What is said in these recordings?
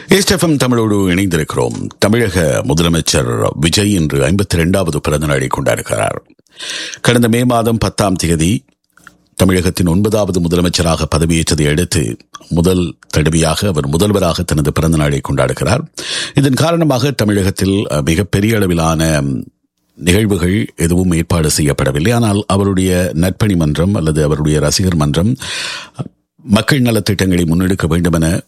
SFM தமிழோடு இணைந்திருக்கிறோம் தமிழக முதலமைச்சர் விஜய் இன்று ஐம்பத்தி இரண்டாவது பிறந்த நாளை கொண்டாடுகிறார் கடந்த மே மாதம் பத்தாம் தேதி தமிழகத்தின் ஒன்பதாவது முதலமைச்சராக பதவியேற்றதை அடுத்து முதல் தடவையாக அவர் முதல்வராக தனது பிறந்த நாளை கொண்டாடுகிறார் இதன் காரணமாக தமிழகத்தில் மிகப்பெரிய அளவிலான நிகழ்வுகள் எதுவும் ஏற்பாடு செய்யப்படவில்லை ஆனால் அவருடைய நட்பணி மன்றம் அல்லது அவருடைய ரசிகர் மன்றம் மக்கள் நலத்திட்டங்களை முன்னெடுக்க வேண்டும் என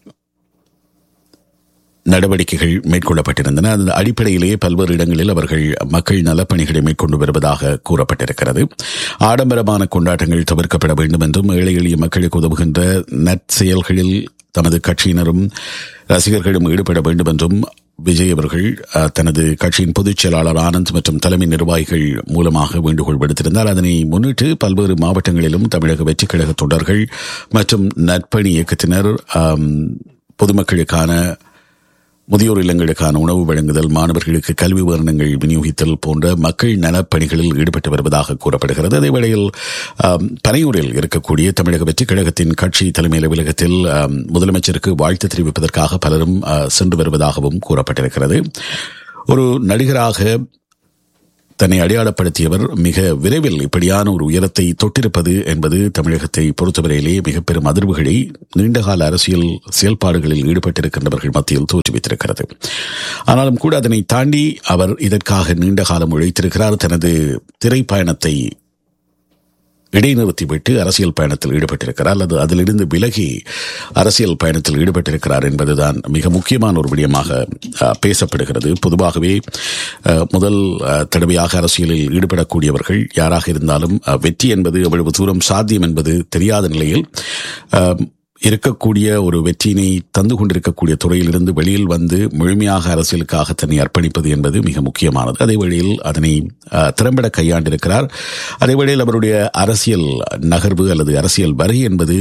நடவடிக்கைகள் மேற்கொள்ளப்பட்டிருந்தன அதன் அடிப்படையிலேயே பல்வேறு இடங்களில் அவர்கள் மக்கள் நலப்பணிகளை மேற்கொண்டு வருவதாக கூறப்பட்டிருக்கிறது ஆடம்பரமான கொண்டாட்டங்கள் தவிர்க்கப்பட வேண்டும் என்றும் ஏழை எளிய மக்களுக்கு உதவுகின்ற நற்செயல்களில் தமது கட்சியினரும் ரசிகர்களும் ஈடுபட வேண்டும் என்றும் விஜய் அவர்கள் தனது கட்சியின் பொதுச் செயலாளர் ஆனந்த் மற்றும் தலைமை நிர்வாகிகள் மூலமாக வேண்டுகோள் விடுத்திருந்தார் அதனை முன்னிட்டு பல்வேறு மாவட்டங்களிலும் தமிழக வெற்றிக் கழக தொண்டர்கள் மற்றும் நற்பணி இயக்கத்தினர் பொதுமக்களுக்கான முதியோர் இல்லங்களுக்கான உணவு வழங்குதல் மாணவர்களுக்கு கல்வி உபகரணங்கள் விநியோகித்தல் போன்ற மக்கள் நலப்பணிகளில் ஈடுபட்டு வருவதாக கூறப்படுகிறது அதே வேளையில் பனையூரில் இருக்கக்கூடிய தமிழக வெற்றிக் கழகத்தின் கட்சி தலைமை அலுவலகத்தில் முதலமைச்சருக்கு வாழ்த்து தெரிவிப்பதற்காக பலரும் சென்று வருவதாகவும் கூறப்பட்டிருக்கிறது ஒரு நடிகராக தன்னை அடையாளப்படுத்தியவர் மிக விரைவில் இப்படியான ஒரு உயரத்தை தொட்டிருப்பது என்பது தமிழகத்தை பொறுத்தவரையிலே மிக பெரும் அதிர்வுகளை நீண்டகால அரசியல் செயல்பாடுகளில் ஈடுபட்டிருக்கின்றவர்கள் மத்தியில் தோற்றுவித்திருக்கிறது ஆனாலும் கூட அதனை தாண்டி அவர் இதற்காக நீண்ட காலம் உழைத்திருக்கிறார் தனது திரைப்பயணத்தை இடைநிறுத்திவிட்டு அரசியல் பயணத்தில் ஈடுபட்டிருக்கிறார் அல்லது அதிலிருந்து விலகி அரசியல் பயணத்தில் ஈடுபட்டிருக்கிறார் என்பதுதான் மிக முக்கியமான ஒரு விடயமாக பேசப்படுகிறது பொதுவாகவே முதல் தடவையாக அரசியலில் ஈடுபடக்கூடியவர்கள் யாராக இருந்தாலும் வெற்றி என்பது எவ்வளவு தூரம் சாத்தியம் என்பது தெரியாத நிலையில் இருக்கக்கூடிய ஒரு வெற்றியினை தந்து கொண்டிருக்கக்கூடிய துறையிலிருந்து வெளியில் வந்து முழுமையாக அரசியலுக்காக தன்னை அர்ப்பணிப்பது என்பது மிக முக்கியமானது அதே வழியில் அதனை திறம்பட கையாண்டிருக்கிறார் அதே வழியில் அவருடைய அரசியல் நகர்வு அல்லது அரசியல் வரி என்பது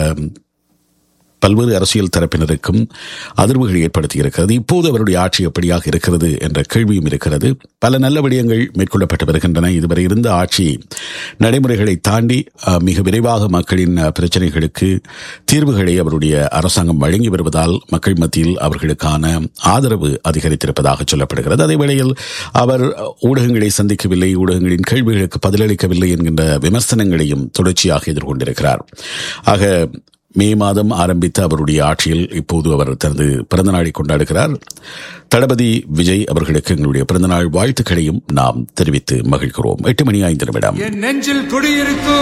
பல்வேறு அரசியல் தரப்பினருக்கும் அதிர்வுகள் ஏற்படுத்தி இருக்கிறது இப்போது அவருடைய ஆட்சி எப்படியாக இருக்கிறது என்ற கேள்வியும் இருக்கிறது பல நல்ல விடயங்கள் மேற்கொள்ளப்பட்டு வருகின்றன இதுவரை இருந்த ஆட்சி நடைமுறைகளை தாண்டி மிக விரைவாக மக்களின் பிரச்சனைகளுக்கு தீர்வுகளை அவருடைய அரசாங்கம் வழங்கி வருவதால் மக்கள் மத்தியில் அவர்களுக்கான ஆதரவு அதிகரித்திருப்பதாக சொல்லப்படுகிறது அதே வேளையில் அவர் ஊடகங்களை சந்திக்கவில்லை ஊடகங்களின் கேள்விகளுக்கு பதிலளிக்கவில்லை என்கின்ற விமர்சனங்களையும் தொடர்ச்சியாக எதிர்கொண்டிருக்கிறார் ஆக மே மாதம் ஆரம்பித்த அவருடைய ஆட்சியில் இப்போது அவர் தனது பிறந்தநாளை கொண்டாடுகிறார் தளபதி விஜய் அவர்களுக்கு எங்களுடைய பிறந்தநாள் வாழ்த்துக்களையும் நாம் தெரிவித்து மகிழ்கிறோம் எட்டு மணி ஐந்து நிமிடம் என் நெஞ்சில் குடியிருக்கும்